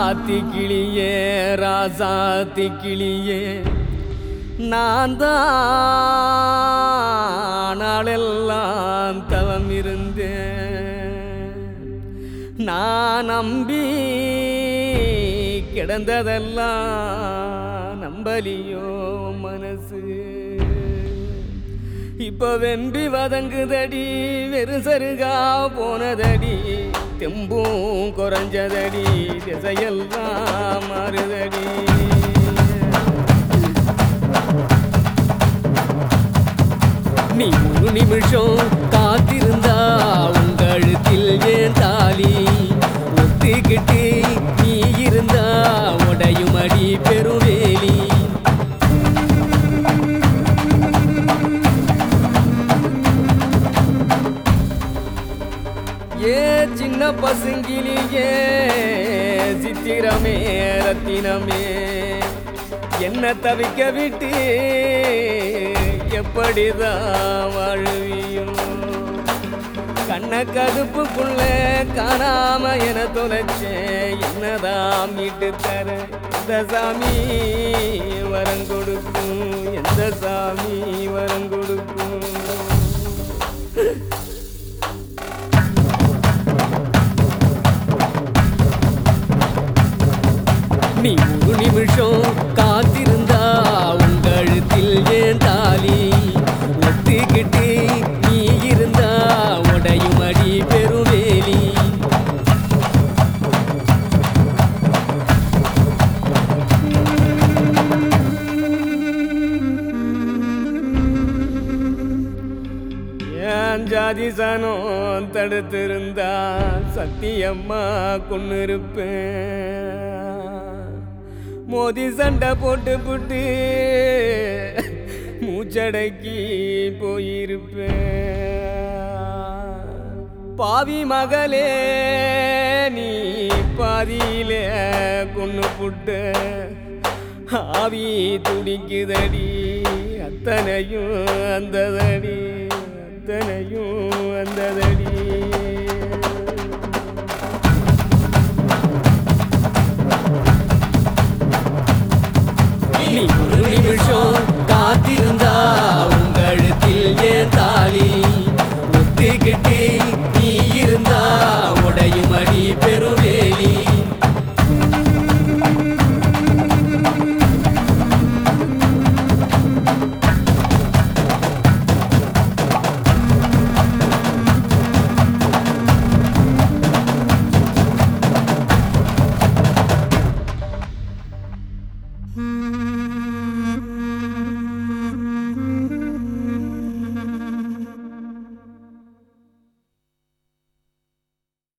ஆத்தி கிளியே ராசாத்தி கிளியே நான் தான் நாளெல்லாம் தவம் இருந்தேன் நான் நம்பி கிடந்ததெல்லாம் நம்பலியோ மனசு இப்ப வெம்பி வதங்குதடி வெறு சருகா போனதடி தெம்பும் குறைஞ்சதடி திசையெல்லாம் மாறுதடி நீ ஒரு நிமிஷம் காத்திருந்தா உங்க கழுத்தில் ஏன் தாலி ஒத்துக்கிட்டு நீ இருந்தா உடையும் அடி பெருவேலி ஏ சின்ன பசுங்கிலியே சித்திரமே ரத்தினமே என்ன தவிக்க விட்டு எப்படிதான் வாழுவியோ கண்ண கதுப்புக்குள்ள காணாம என தொலைச்சேன் என்னதான் மீட்டு தர எந்த சாமி வரம் கொடுக்கும் எந்த சாமி வரம் கொடுக்கும் நீ ஒரு நிமிஷம் காத்திருந்தா உன் கழுத்தில் ஏன் தாலி ஒத்துக்கிட்டு நீ இருந்தா உடையும் அடி பெருவேலி ஏன் ஜாதி சனம் தடுத்திருந்தா சத்தியம்மா கொண்டு இருப்பேன் மோதி சண்டை போட்டு புட்டு மூச்சடக்கி போயிருப்பேன் பாவி மகளே நீ பாதியிலே கொண்டு புட்ட ஆவி துடிக்குதடி அத்தனையும் அந்ததடி அத்தனையும் அந்ததடி